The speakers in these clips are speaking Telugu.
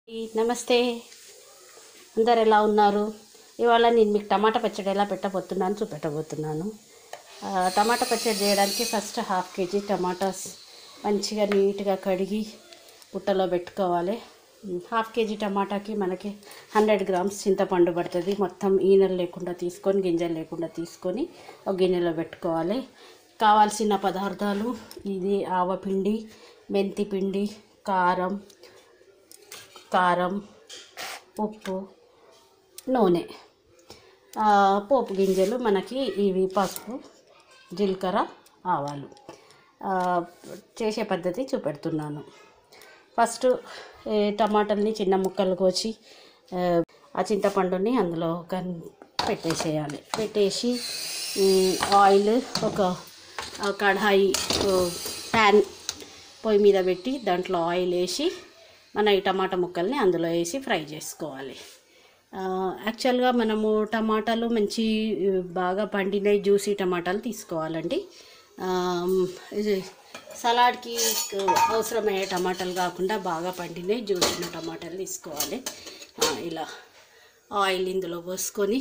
ఈ నమస్తే అందరు ఎలా ఉన్నారు ఇవాళ నేను మీకు టమాటా పచ్చడి ఎలా పెట్టబోతున్నాను చూపెట్టబోతున్నాను ఆ, టమాటా పచ్చడి చేయడానికి ఫస్ట్ హాఫ్ కేజీ టమాటాస్ మంచిగా నీట్గా కడిగి బుట్టలో పెట్టుకోవాలి ఉమ్, హాఫ్ కేజీ టమాటాకి మనకి హండ్రెడ్ గ్రామ్స్ చింతపండు పడుతుంది మొత్తం ఈనెలు లేకుండా తీసుకొని గింజలు లేకుండా తీసుకొని ఒక గిన్నెలో పెట్టుకోవాలి కావాల్సిన పదార్థాలు ఇది ఆవపిండి మెంతి పిండి కారం కారం ఉప్పు నూనె ఆ, పోపు గింజలు మనకి ఇవి పసుపు జీలకర్ర ఆవాలు ఆ, చేసే పద్ధతి చూపెడుతున్నాను ఫస్ట్ ఏ, టమాటాలని చిన్న ముక్కలు కోసి ఆ, ఆ చింతపండుని అందులో కన్ పెట్టేసేయాలి పెట్టేసి ఉమ్, ఆయిల్ ఒక ఆ, కడాయి ఓ, ప్యాన్ పొయ్యి మీద పెట్టి దాంట్లో ఆయిల్ వేసి మన ఈ టమాటా ముక్కల్ని అందులో వేసి ఫ్రై చేసుకోవాలి ఆ, యాక్చువల్గా మనము టమాటాలు మంచి ఆ, బాగా పండిన జ్యూసీ టమాటాలు తీసుకోవాలండి ఆ, ఇది సలాడ్కి అవసరమయ్యే టమాటాలు కాకుండా బాగా పండిన జ్యూసిన టమాటాలు తీసుకోవాలి ఆ, ఇలా ఆయిల్ ఇందులో పోసుకొని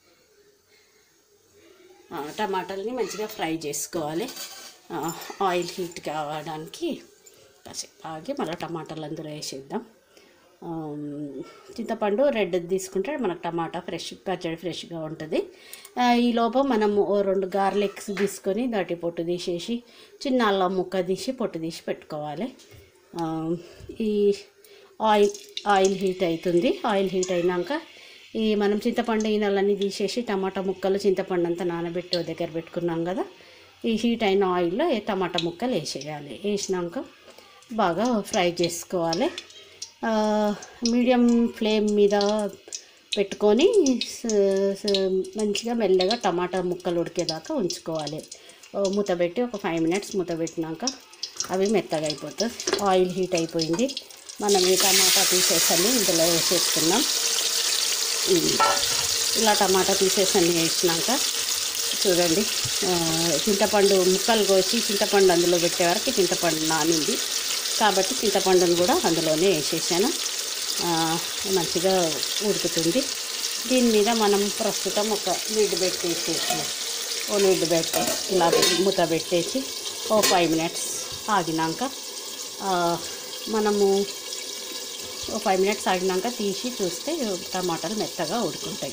ఆ, టమాటాలని మంచిగా ఫ్రై చేసుకోవాలి ఆ, ఆయిల్ హీట్ కావడానికి కాసేపు ఆగి మళ్ళీ టమాటాలు అందులో వేసేద్దాం ఆ, చింతపండు రెడ్ తీసుకుంటే మనకు టమాటా ఫ్రెష్ పచ్చడి ఫ్రెష్గా ఉంటుంది ఆ, ఈ లోపం మనము ఓ రెండు గార్లిక్స్ తీసుకొని దాటి పొట్టు తీసేసి చిన్న అల్లం ముక్క తీసి పొట్టు తీసి పెట్టుకోవాలి ఆ, ఈ ఆయిల్ ఆయిల్ హీట్ అవుతుంది ఆయిల్ హీట్ అయినాక ఈ మనం చింతపండు ఈనెలన్నీ తీసేసి టమాటా ముక్కలు చింతపండు అంతా నానబెట్టి ఓ దగ్గర పెట్టుకున్నాం కదా ఈ హీట్ అయిన ఆయిల్లో ఈ టమాటా ముక్కలు వేసేయాలి వేసినాక బాగా ఫ్రై చేసుకోవాలి ఆ, మీడియం ఫ్లేమ్ మీద పెట్టుకొని స- స- మంచిగా మెల్లగా టమాటా ముక్కలు ఉడికేదాకా ఉంచుకోవాలి ఓ మూత పెట్టి ఒక ఫైవ్ మినిట్స్ మూత పెట్టినాక అవి మెత్తగా అయిపోతుంది ఆయిల్ హీట్ అయిపోయింది మనం ఈ టమాటా పీసెస్ అన్ని ఇందులో వేసేసుకున్నాం ఇది. ఇలా టమాటా పీసెస్ అన్ని వేసినాక చూడండి ఆ, చింతపండు ముక్కలు కోసి చింతపండు అందులో పెట్టే వరకు చింతపండు నానింది కాబట్టి చింతపండును కూడా అందులోనే వేసేసాను ఆ, మంచిగా ఉడుకుతుంది దీని మీద మనం ప్రస్తుతం ఒక లిడ్ పెట్టేసి ఓ లిడ్ పెట్టి ఇలా మూత పెట్టేసి ఓ ఫైవ్ మినిట్స్ ఆగినాక ఆ, మనము ఒక ఫైవ్ మినిట్స్ ఆగినాక తీసి చూస్తే టమాటాలు మెత్తగా ఉడుకుంటాయి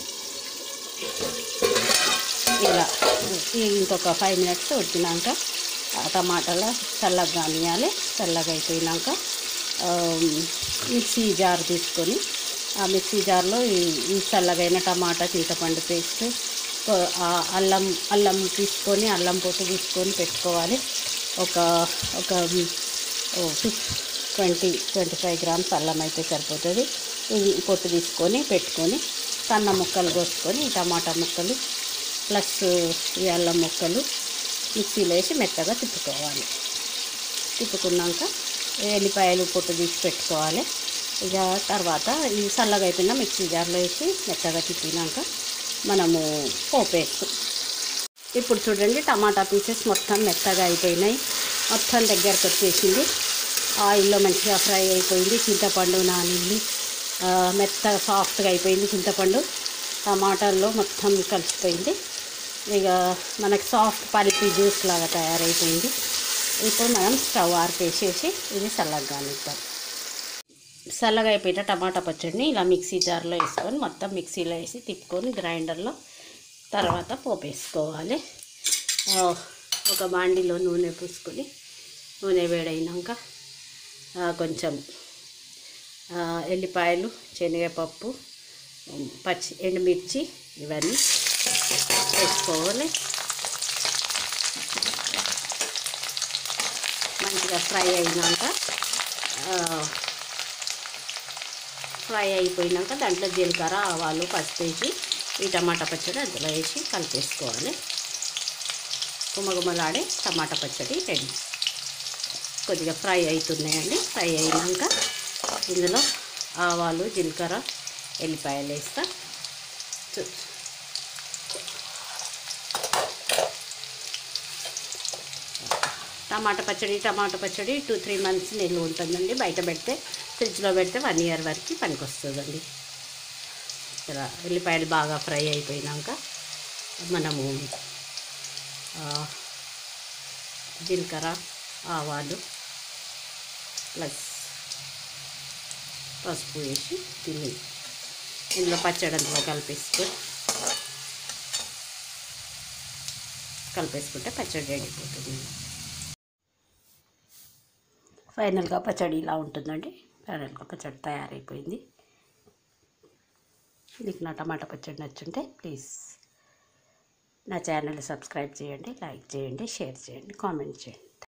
ఇలా ఈ ఇంకొక ఫైవ్ మినిట్స్ ఉడికినాక ఆ టమాటాలు చల్లగా కానియాలి చల్లగా అయిపోయినాక ఆ, మిక్సీ జార్ తీసుకొని ఆ మిక్సీ జార్లో ఈ ఈ చల్లగైన టమాటా చింతపండు పేస్ట్ కొ- ఆ అల్లం అల్లం తీసుకొని అల్లం పొట్టు తీసుకొని పెట్టుకోవాలి ఒక ఒక ట్వంటీ ట్వంటీ ఫైవ్ గ్రామ్స్ అల్లం అయితే సరిపోతుంది ఇది పొట్టు తీసుకొని పెట్టుకొని సన్న ముక్కలు కోసుకొని ఈ టమాటా ముక్కలు ప్లస్ ఈ అల్లం ముక్కలు మిక్సీలో వేసి మెత్తగా తిప్పుకోవాలి తిప్పుకున్నాక ఎల్లిపాయలు పొట్టు తీసి పెట్టుకోవాలి ఇక తర్వాత ఈ చల్లగా అయిపోయిన మిక్సీ జార్లో వేసి మెత్తగా తిప్పినాక మనము పోపు వేస్తాం ఇప్పుడు చూడండి టమాటా పీసెస్ మొత్తం మెత్తగా అయిపోయినాయి మొత్తం దగ్గరకు వచ్చేసింది ఆయిల్లో మంచిగా ఫ్రై అయిపోయింది చింతపండు నానింది ఆ, మెత్తగా సాఫ్ట్గా అయిపోయింది చింతపండు టమాటాల్లో మొత్తం కలిసిపోయింది ఇక మనకి సాఫ్ట్ పల్పి జ్యూస్ లాగా తయారైపోయింది ఇప్పుడు మనం స్టవ్ ఆర్పేసేసి ఇది చల్లగా కానిద్దాం చల్లగా అయిపోయిన టమాటా పచ్చడిని ఇలా మిక్సీ జార్లో వేసుకొని మొత్తం మిక్సీలో వేసి తిప్పుకొని గ్రైండర్లో తర్వాత పోపు వేసుకోవాలి ఆ, ఒక బాండిలో నూనె పూసుకొని నూనె వేడైనాక ఆ, కొంచెం ఆ, ఎల్లిపాయలు శనగపప్పు ఉమ్, పచ్చి ఎండుమిర్చి ఇవన్నీ వేసుకోవాలి మంచిగా ఫ్రై అయినాక ఆ, ఫ్రై అయిపోయినాక దాంట్లో జీలకర్ర ఆవాలు పసుపు వేసి ఈ టమాటా పచ్చడి అందులో వేసి కలిపేసుకోవాలి గుమగుమలాడే టమాటా పచ్చడి రెడీ కొద్దిగా ఫ్రై అవుతున్నాయండి ఫ్రై అయినాక ఇందులో ఆవాలు జీలకర్ర ఎల్లిపాయలు వేస్తా చూ- టమాటా పచ్చడి టమాటా పచ్చడి టూ త్రీ మంత్స్ నిల్వ ఉంటుందండి బయట పెడితే ఫ్రిడ్జ్లో పెడితే వన్ ఇయర్ వరకు పనికి వస్తుందండి ఇలా ఉల్లిపాయలు బాగా ఫ్రై అయిపోయినాక మనము ఆ, జీలకర్ర ఆవాలు ప్లస్ పసుపు వేసి తిని ఇందులో పచ్చడి అందులో కలిపేసుకొని కలిపేసుకుంటే పచ్చడి రెడీ అయిపోతుంది ఫైనల్గా పచ్చడి ఇలా ఉంటుందండి ఫైనల్గా పచ్చడి తయారైపోయింది మీకు నా టమాటా పచ్చడి నచ్చుంటే ప్లీజ్ నా ఛానల్ సబ్స్క్రైబ్ చేయండి లైక్ చేయండి షేర్ చేయండి కామెంట్ చేయండి